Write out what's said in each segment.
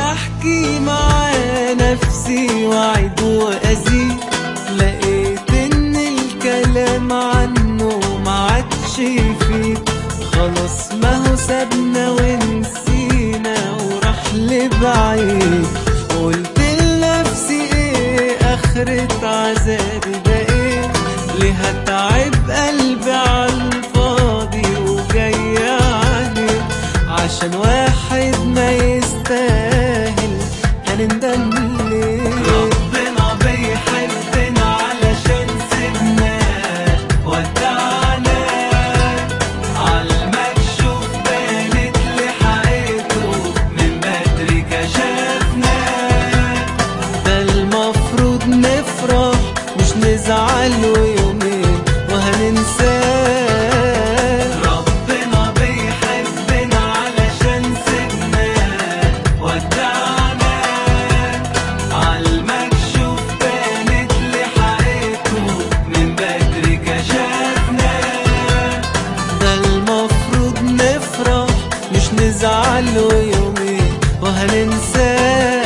احكي مع نفسي واعد وازيد لقيت ان الكلام عنه ما عادش يفيد خلاص ما هو سابنا ونسينا وراح لبعيد قلت لنفسي ايه اخرة عذابي ده ايه ليه هتعب قلبي عالفاضي وجاي عليه عشان واحد ما يستاهل هنندم ليه ربنا بيحبنا علشان سيبناه ودعنا عالمكشوف بانت لحقيقته من بدري كشفنا ده المفروض نفرح مش نزعل ويومين وهننساه ربنا بيحبنا علشان سيبناه ودعنا عالمكشوف بانت لحقيقته من بدري كشفنا ده المفروض نفرح مش نزعل ويومين وهننساه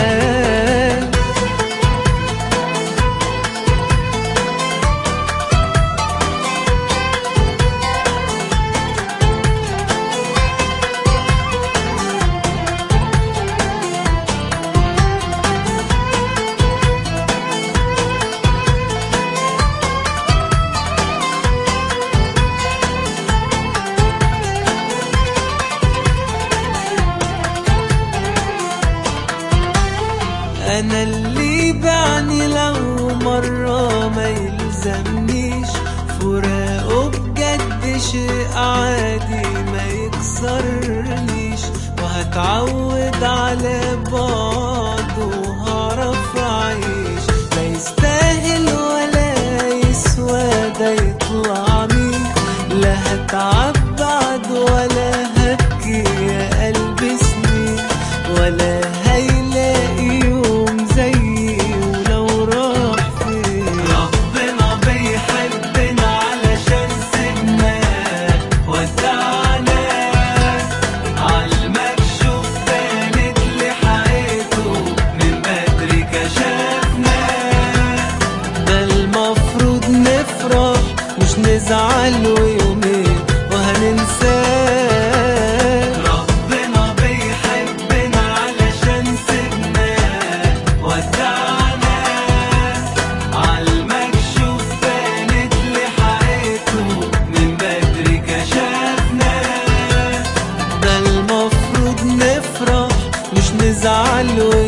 انا اللي بعني لو مرة ما يلزمنيش فراقه بجد شيء عادي ما يكسرنيش وهتعود على بعض وهعرف اعيش لا يستاهل ولا يسوى ده يطلع مين لا هتعب بعد ولا هبكي يا قلبي سنين ولا هيلاقي يوم زيي ولو راح فين ربنا بيحبنا علشان سيبناه ودعنا عالمكشوف بانت لحقيقته من بدري كشفنا ده المفروض نفرح مش نزعل ويومين وهننساه ربنا بيحبنا علشان سيبناه ودعنا عالمكشوف بانت لحقيقته من بدري كشفنا ده المفروض نفرح مش نزعل ويومين